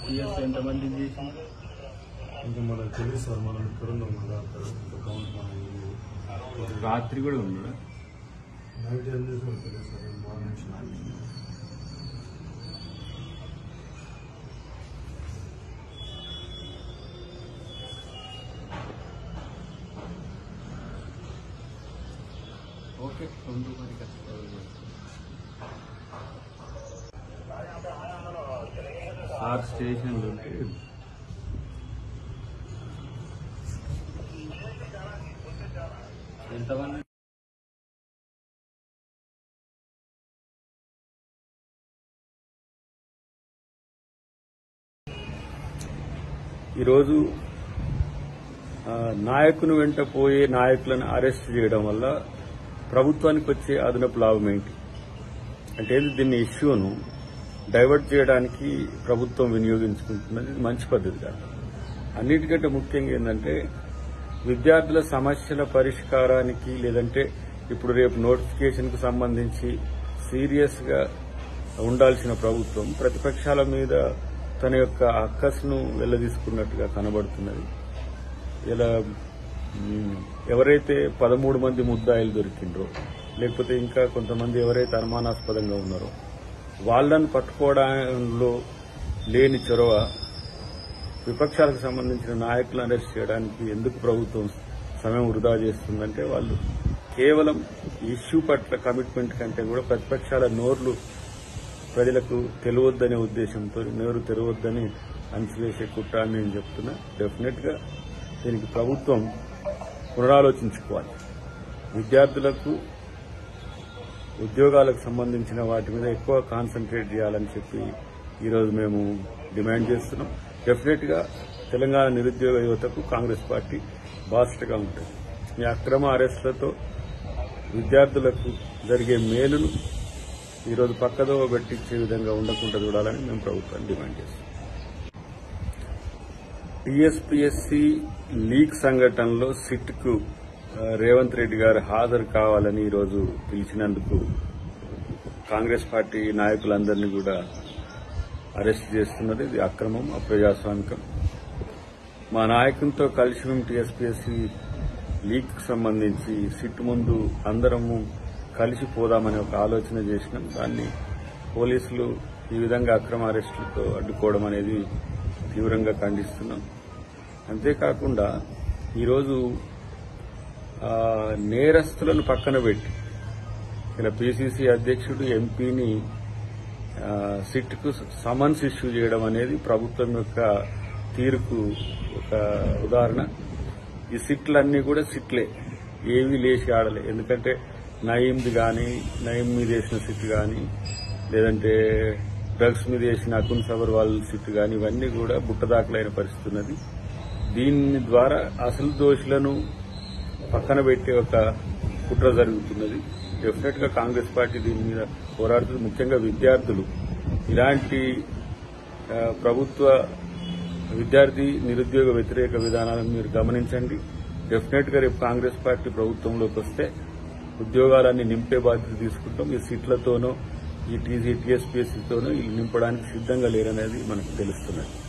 TS ఎంతమంది చేసి ఇంకా మనకు తెలియదు సార్ మనం ఇక్కడ ఉన్నాం కదా అక్కడ ఇంకా కౌంట్ మనకి రాత్రి కూడా ఉన్నాడా నైట్ ఏం చేసామో తెలియదు సార్ మార్నింగ్ ఓకే రెండు మరి కష్టపడాలి. సార్ స్టేషన్లో ఉంటే ఎంతమంది ఈరోజు ఆ, నాయకుని వెంట పోయే నాయకులను అరెస్ట్ చేయడం వల్ల ప్రభుత్వానికి వచ్చే అదనపు లాభం ఏంటి అంటే ఏంది దీన్ని ఇష్యూను డైవర్ట్ చేయడానికి ప్రభుత్వం వినియోగించుకుంటున్నది ఇది మంచి పద్ధతి కాదు అన్నిటికంటే ముఖ్యంగా ఏంటంటే విద్యార్థుల సమస్యల పరిష్కారానికి లేదంటే ఇప్పుడు రేపు నోటిఫికేషన్కు సంబంధించి సీరియస్ గా ఉండాల్సిన ప్రభుత్వం ప్రతిపక్షాల మీద తన యొక్క అక్కస్ను వెల్లదీసుకున్నట్టుగా కనబడుతున్నది ఇలా మ్, ఎవరైతే పదమూడు మంది ముద్దాయిలు దొరికిండ్రో లేకపోతే ఇంకా కొంతమంది ఎవరైతే అనుమానాస్పదంగా ఉన్నారో వాళ్ళని పట్టుకోవడంలో లేని చొరవ విపక్షాలకు సంబంధించిన నాయకులను అరెస్ట్ చేయడానికి ఎందుకు ప్రభుత్వం సమయం వృధా చేస్తుందంటే వాళ్ళు కేవలం ఇష్యూ పట్ల కమిట్మెంట్ కంటే కూడా ప్రతిపక్షాల నోర్లు ప్రజలకు తెలియొద్దనే ఉద్దేశంతో నోరు తెరవద్దని అంచివేసే కుట్ర అని నేను చెప్తున్నా డెఫినెట్ గా దీనికి ప్రభుత్వం పునరాలోచించుకోవాలి విద్యార్థులకు ఉద్యోగాలకు సంబంధించిన వాటి మీద ఎక్కువ కాన్సన్ట్రేట్ చేయాలని చెప్పి ఈరోజు మేము డిమాండ్ చేస్తున్నాం డెఫినెట్ గా తెలంగాణ నిరుద్యోగ యువతకు కాంగ్రెస్ పార్టీ బాధ్యతగా ఉంటుంది ఈ అక్రమ అరెస్టులతో విద్యార్థులకు జరిగే మేలును ఈరోజు పక్కదోవ పెట్టించే విధంగా ఉండకుండా చూడాలని మేము ప్రభుత్వాన్ని డిమాండ్ చేస్తున్నాం టీఎస్పీఎస్సీ లీక్ సంఘటనలో సిట్కు ఆ, రేవంత్ రెడ్డి గారు హాజరు కావాలని ఈరోజు పిలిచినందుకు కాంగ్రెస్ పార్టీ నాయకులందరినీ కూడా అరెస్ట్ చేస్తున్నది ఇది అక్రమం అప్రజాస్వామికం మా నాయకునితో కలిసి మేము టీఎస్పీఎస్సీ లీక్ సంబంధించి సిట్ ముందు అందరము కలిసి పోదామని ఒక ఆలోచన చేసినాం దాన్ని పోలీసులు ఈ విధంగా అక్రమ అరెస్టులతో అడ్డుకోవడం అనేది తీవ్రంగా ఖండిస్తున్నాం అంతేకాకుండా ఈరోజు ఆ, నేరస్తులను పక్కన పెట్టి ఇలా పిసిసి అధ్యక్షుడు ఎంపీని ఆ, సిట్కు సమన్స్ ఇష్యూ చేయడం అనేది ప్రభుత్వం యొక్క తీరుకు ఒక ఉదాహరణ ఈ సిట్లన్నీ కూడా సిట్లే ఏవి లేచి ఆడలే ఎందుకంటే నయీంది కానీ నయీం మీద వేసిన సిట్ కానీ లేదంటే డ్రగ్స్ మీద వేసిన అకున్ సబర్వాల్ సిట్ కానీ ఇవన్నీ కూడా బుట్టదాఖలైన పరిస్థితి ఉన్నది దీని ద్వారా అసలు దోషులను పక్కన పెట్టే ఒక కుట్ర జరుగుతున్నది డెఫినెట్ గా కాంగ్రెస్ పార్టీ దీని మీద పోరాడుతుంది ముఖ్యంగా విద్యార్థులు ఇలాంటి ఆ, ప్రభుత్వ విద్యార్థి నిరుద్యోగ వ్యతిరేక విధానాలను మీరు గమనించండి డెఫినెట్ గా రేపు కాంగ్రెస్ పార్టీ ప్రభుత్వంలోకి వస్తే ఉద్యోగాలన్నీ నింపే బాధ్యత తీసుకుంటాం ఈ సీట్లతోనో ఈ టీసీ టీఎస్పీఎస్సీతోనో వీళ్ళు నింపడానికి సిద్ధంగా లేరనేది మనకు తెలుస్తున్నది